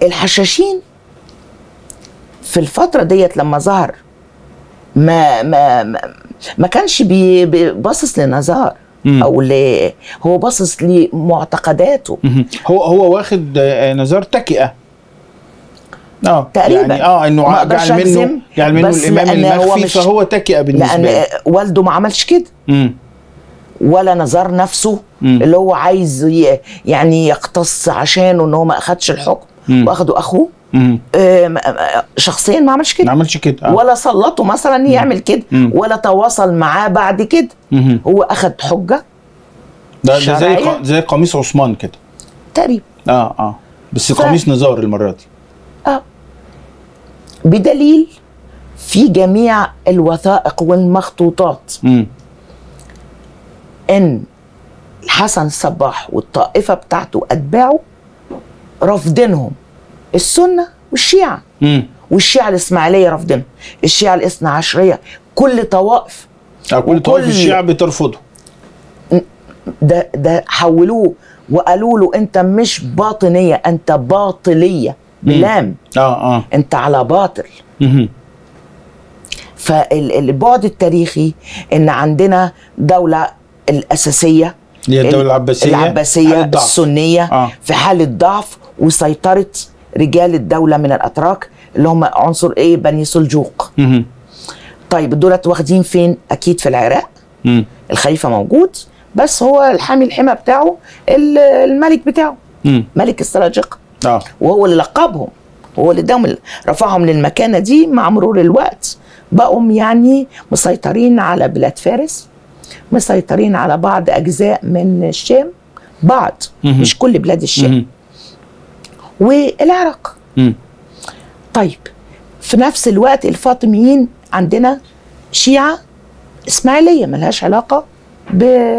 الحشاشين في الفترة ديت لما ظهر ما ما ما, ما كانش بي- بي- باصص لنزار مم. او ل هو باصص لمعتقداته مهم. هو هو واخد آه، نزار تكئه اه تقريبا. يعني اه انه ما أقدرش جعل منه أجزم، جعل منه بس الامام لأن هو المخفي مش- فهو تكئه بالنسبه لان له والده ما عملش كده مم. ولا نزار نفسه مم. اللي هو عايز ي- يعني يقتص عشانه ان هو ما اخدش الحكم مم. واخده اخوه مم. آه، ما- ما- شخصيا ما عملش ما كده عملش كده آه. ولا سلطه مثلا يعمل كده مم. ولا تواصل معاه بعد كده مهم. هو اخد حجه ده, ده زي شرعية. ق- زي قميص عثمان كده تقريبا اه اه بس ف- قميص نزار المره دي اه بدليل في جميع الوثائق والمخطوطات مم. ان حسن صباح والطائفه بتاعته اتباعه رافضينهم السنه والشيعه مم. والشيعه الاسماعيليه رافضينهم الشيعه الاثنى عشريه كل طوائف آه، كل طوائف وكل- الشيعة بترفضه ده ده حولوه وقالوا له انت مش باطنيه انت باطليه بلام اه اه انت على باطل مهم. فالبعد التاريخي ان عندنا دوله الاساسيه اللي هي الدولة العباسية العباسيه حالة ضعف. السنيه آه. في حاله ضعف وسيطره رجال الدوله من الاتراك اللي هم عنصر ايه بني سلجوق مهم. طيب دولت واخدين فين اكيد في العراق مم. الخليفه موجود بس هو الحامي الحمى بتاعه ال- الملك بتاعه مم. ملك السلاجقه اه وهو اللي لقبهم هو اللي اداهم ال- رفعهم للمكانه دي مع مرور الوقت بقوا يعني مسيطرين على بلاد فارس مسيطرين على بعض اجزاء من الشام بعض مهم. مش كل بلاد الشام مهم. والعراق مم. طيب في نفس الوقت الفاطميين عندنا شيعة إسماعيلية ملهاش علاقة ب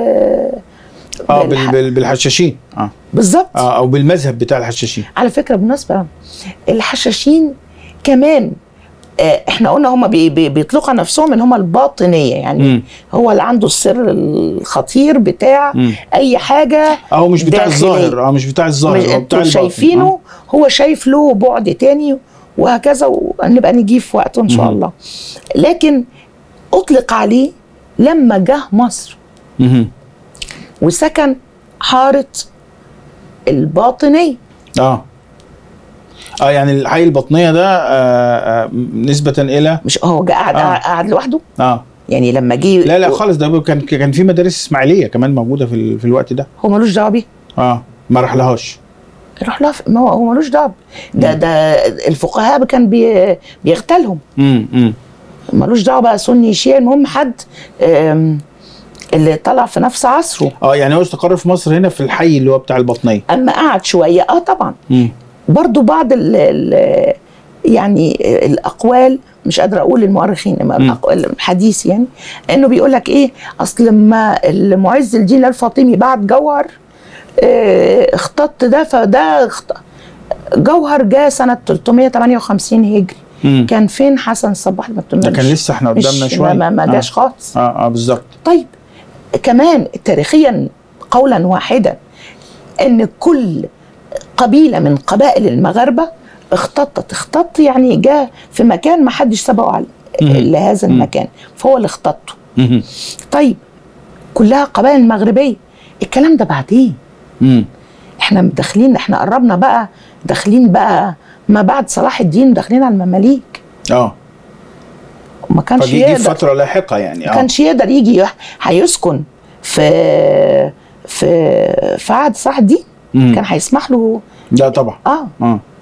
اه بالح- بال- بال- بالحشاشين اه بالظبط اه او بالمذهب بتاع الحشاشين على فكرة بالنسبة الحشاشين كمان آه، احنا قلنا هم بي بي بيطلقوا على نفسهم ان هم الباطنيه يعني مم. هو اللي عنده السر الخطير بتاع مم. اي حاجه اه هو مش بتاع داخلية. الظاهر اه مش بتاع الظاهر مش هو بتاع انتوا الباطن. شايفينه هو شايف له بعد تاني وهكذا ونبقى نجيه في وقته ان شاء مهم. الله لكن اطلق عليه لما جه مصر آه. مهم. وسكن حاره الباطنيه اه اه يعني الحي البطنيه ده آه آه نسبه الى مش هو جه قاعد آه. قاعد لوحده اه يعني لما جه لا لا خالص ده كان كان في مدارس اسماعيليه كمان موجوده في ال- في الوقت ده هو ملوش دعوه بيه اه ما راحلهاش يروح لها في- ما هو هو ملوش دعوه ده ده الفقهاء كان بي بيغتالهم امم امم ملوش دعوه بقى سني شيعي المهم حد آم، اللي طلع في نفس عصره اه يعني هو استقر في مصر هنا في الحي اللي هو بتاع البطنيه اما قعد شويه اه طبعا امم برضو بعض ال ال يعني الاقوال مش قادره اقول المؤرخين اما مم. الاقوال الحديث يعني انه بيقول لك ايه اصل لما المعز الدين الفاطمي بعد جوهر آه، اختط ده فده اخت... جوهر جاء سنه 358 هجري امم كان فين حسن الصباح ما ده كان لسه احنا قدامنا مش شويه ما, ما آه. جاش خالص اه اه بالظبط طيب كمان تاريخيا قولا واحدا ان كل قبيله من قبائل المغاربه اختطت اختط يعني جاء في مكان ما حدش سبقه على مم. لهذا مم. المكان فهو اللي اختطه امم طيب كلها قبائل مغربيه الكلام ده بعدين امم احنا داخلين احنا قربنا بقى داخلين بقى ما بعد صلاح الدين داخلين على المماليك اه وما كانش فدي دي يقدر فتره لاحقه يعني ما اه كانش يقدر يجي يح- هيسكن في في في عهد صلاح الدين مم. كان هيسمح له لا طبعا اه اه